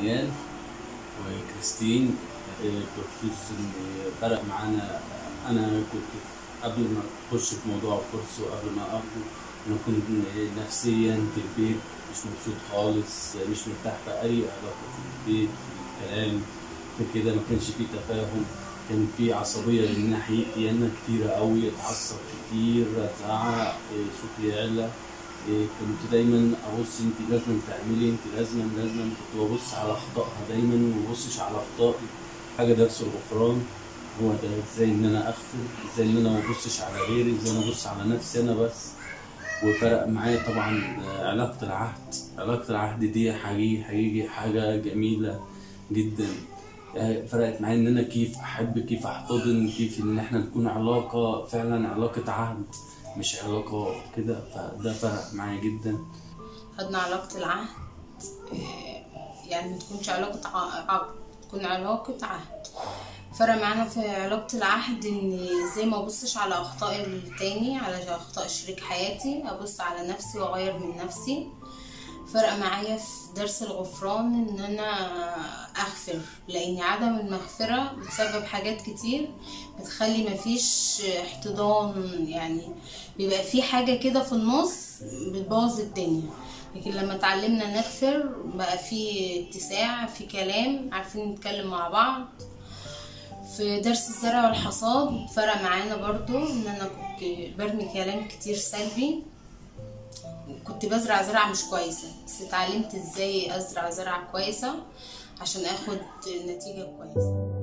دانيال وكريستين آه، بخصوص ان فرق معانا انا كنت في- قبل ما اخش في موضوع الكورس وقبل ما اخده انا كنت نفسيا في البيت مش مبسوط خالص مش مرتاح في اي علاقه في البيت في الكلام في كده ما كانش في تفاهم كان في عصبيه من ناحيتي انا كتيره قوي اتعصب كتير ازعق إيه، صوتي يعلى إيه، كنت دايما ابص انت لازم تعملي انت لازم لازم كنت ببص على اخطائها دايما وما ببصش على اخطائي حاجه درس الغفران هو ده ازاي ان انا اغفر ازاي ان انا ما ابصش على غيري ازاي انا ابص على نفسي انا بس وفرق معايا طبعا آه، علاقة العهد علاقة العهد دي حقيقي حقيقي حاجة جميلة جدا آه، فرقت معايا ان انا كيف احب كيف احتضن كيف ان احنا نكون علاقة فعلا علاقة عهد مش علاقة كده فده فرق معايا جدا خدنا علاقة العهد آه، يعني ما تكونش علاقة ع- عقد تكون علاقة عهد فرق معانا في علاقة العهد ان ازاي ما ابصش على اخطاء التاني على اخطاء شريك حياتي ابص على نفسي واغير من نفسي فرق معايا في درس الغفران ان انا اغفر لان عدم المغفرة بتسبب حاجات كتير بتخلي مفيش احتضان يعني بيبقى في حاجة كده في النص بتبوظ الدنيا لكن لما اتعلمنا نغفر بقى في اتساع في كلام عارفين نتكلم مع بعض في درس الزرع والحصاد فرق معانا برضو ان انا كنت برمي كلام كتير سلبي كنت بزرع زرعة مش كويسة بس اتعلمت ازاي ازرع زرعة كويسة عشان اخد نتيجة كويسة